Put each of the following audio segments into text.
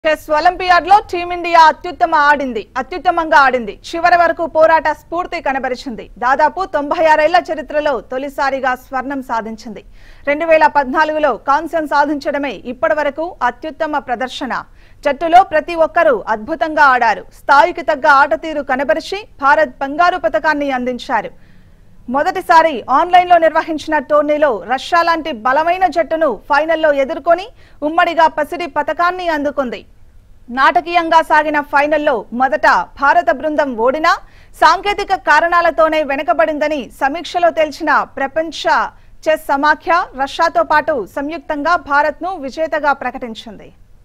chess olympiad లో team India అత్యుత్తమ ఆడింది అత్యుత్తమంగా ఆడింది చివరి వరకు పోరాట స్ఫూర్తి కనబరిచింది దాదాపు తొంభై ఆరేళ్ల చరిత్రలో తొలిసారిగా స్వర్ణం సాధించింది రెండు వేల పద్నాలుగులో కాంస్యం సాధించడమే ఇప్పటి వరకు అత్యుత్తమ ప్రదర్శన జట్టులో ప్రతి ఒక్కరూ అద్భుతంగా ఆడారు స్థాయికి తగ్గ ఆట తీరు కనబరిచి భారత్ బంగారు పథకాన్ని అందించారు మొదటిసారి ఆన్లైన్ లో నిర్వహించిన టోర్నీలో రష్యా లాంటి బలమైన జట్టును ఫైనల్లో ఎదుర్కొని ఉమ్మడిగా పసిడి పథకాన్ని అందుకుంది నాటకీయంగా సాగిన ఫైనల్లో మొదట భారత బృందం ఓడినా సాంకేతిక కారణాలతోనే వెనుకబడిందని సమీక్షలో తేల్చిన ప్రపంచ చెస్ సమాఖ్య రష్యాతో పాటు సంయుక్తంగా భారత్ను విజేతగా ప్రకటించింది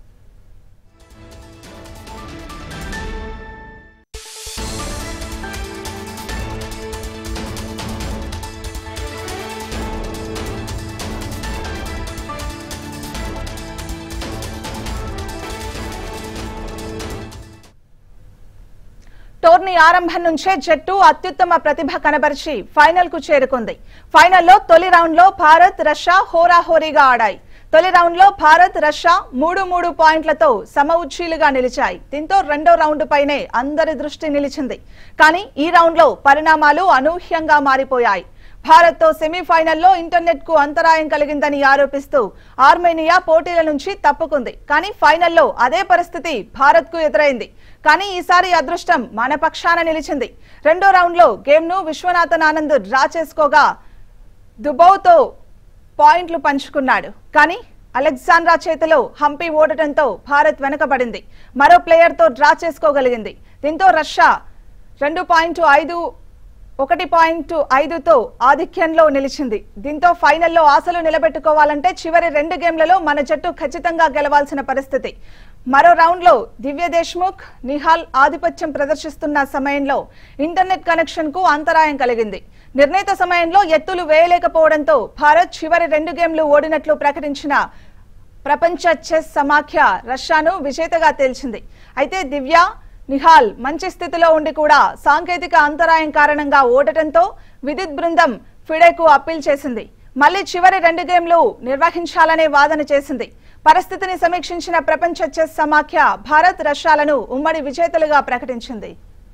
టోర్నీ ఆరంభం నుంచే జట్టు అత్యుత్తమ ప్రతిభ కనబరిచి ఫైనల్ కు చేరుకుంది ఫైనల్లో తొలి రౌండ్ లో భారత్ రష్యా హోరాహోరీగా ఆడాయి తొలి రౌండ్ లో భారత్ రష్యా మూడు మూడు పాయింట్లతో సమ ఉచ్చీలుగా నిలిచాయి దీంతో రెండో రౌండ్ పైనే అందరి దృష్టి నిలిచింది కానీ ఈ రౌండ్ లో పరిణామాలు అనూహ్యంగా మారిపోయాయి భారత్ తో సెమీఫైనల్లో ఇంటర్నెట్ కు అంతరాయం కలిగిందని ఆరోపిస్తూ ఆర్మేనియా పోటీల నుంచి తప్పుకుంది కానీ ఫైనల్లో అదే పరిస్థితి భారత్ కు ఎదురైంది కానీ ఈసారి అదృష్టం మన పక్షాన నిలిచింది రెండో రౌండ్ లో గేమ్ ను విశ్వనాథన్ ఆనంద్ డ్రా చేసుకోగా దుబౌతో పాయింట్లు పంచుకున్నాడు కానీ అలెగ్జాండ్రా చేతిలో హంపి ఓడటంతో భారత్ వెనుకబడింది మరో ప్లేయర్ తో డ్రా చేసుకోగలిగింది దీంతో రష్యా రెండు పాయింట్ ఐదు ఒకటి పాయింట్ ఐదుతో ఆధిక్యంలో నిలిచింది దీంతో ఫైనల్లో ఆశలు నిలబెట్టుకోవాలంటే చివరి రెండు గేమ్లలో మన జట్టు ఖచ్చితంగా గెలవాల్సిన పరిస్థితి మరో రౌండ్ లో దివ్య దేశ్ముఖ్ నిహాల్ ఆధిపత్యం ప్రదర్శిస్తున్న సమయంలో ఇంటర్నెట్ కనెక్షన్ కు అంతరాయం కలిగింది నిర్ణీత సమయంలో ఎత్తులు వేయలేకపోవడంతో భారత్ చివరి రెండు గేమ్లు ఓడినట్లు ప్రకటించిన ప్రపంచ చెస్ సమాఖ్య రష్యాను విజేతగా తేల్చింది అయితే దివ్య నిహాల్ మంచి స్థితిలో ఉండి కూడా సాంకేతిక అంతరాయం కారణంగా ఓడటంతో విద్యుత్ బృందం ఫిడేకు అప్పీల్ చేసింది మళ్లీ చివరి రెండు గేమ్లు నిర్వహించాలనే వాదన చేసింది పరిస్థితిని సమీక్షించిన ప్రపంచ చెస్ సమాఖ్య భారత్ రష్యాలను ఉమ్మడి విజేతలుగా ప్రకటించింది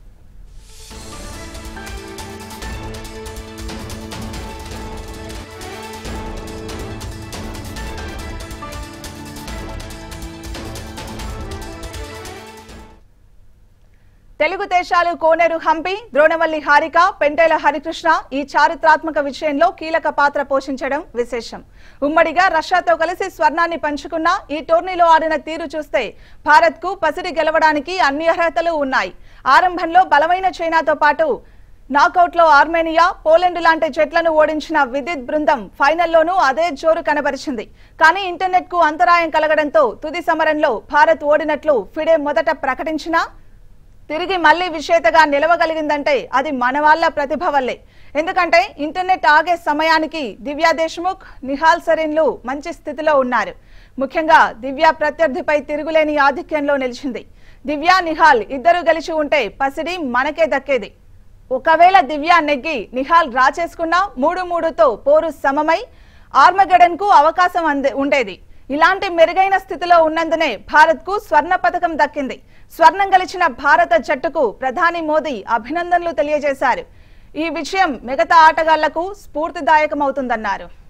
తెలుగు దేశాలు కోనేరు హంపి ద్రోణవల్లి హారిక పెంటేల హరికృష్ణ ఈ చారిత్రాత్మక విజయంలో కీలక పాత్ర పోషించడం విశేషం ఉమ్మడిగా రష్యాతో కలిసి స్వర్ణాన్ని పంచుకున్న ఈ టోర్నీలో ఆడిన తీరు చూస్తే భారత్ కు పసిడి గెలవడానికి అన్ని అర్హతలు ఉన్నాయి ఆరంభంలో బలమైన చైనాతో పాటు నాకౌట్ లో ఆర్మేనియా పోలాండ్ లాంటి జట్లను ఓడించిన విద్యుత్ బృందం ఫైనల్లోనూ అదే జోరు కనబరిచింది కానీ ఇంటర్నెట్ కు అంతరాయం కలగడంతో తుది సమరంలో భారత్ ఓడినట్లు ఫిడే మొదట ప్రకటించినా తిరిగి మళ్లీ విజేతగా నిలవగలిగిందంటే అది మన వాళ్ళ ప్రతిభ వల్లే ఎందుకంటే ఇంటర్నెట్ ఆగే సమయానికి దివ్యా దేశ్ముఖ్ నిహాల్ సరీన్లు మంచి స్థితిలో ఉన్నారు ముఖ్యంగా దివ్య ప్రత్యర్థిపై తిరుగులేని ఆధిక్యంలో నిలిచింది దివ్య నిహాల్ ఇద్దరు గెలిచి ఉంటే పసిడి మనకే దక్కేది ఒకవేళ దివ్య నెగ్గి నిహాల్ డ్రా చేసుకున్నా మూడు మూడుతో పోరు సమమై ఆర్మగడన్ కు అవకాశం అందే- ఉండేది ఇలాంటి మెరుగైన స్థితిలో ఉన్నందునే భారత్ కు స్వర్ణ పథకం దక్కింది స్వర్ణం గెలిచిన భారత జట్టుకు ప్రధాని మోదీ అభినందనలు తెలియజేశారు ఈ విషయం మిగతా ఆటగాళ్లకు స్ఫూర్తిదాయకమవుతుందన్నారు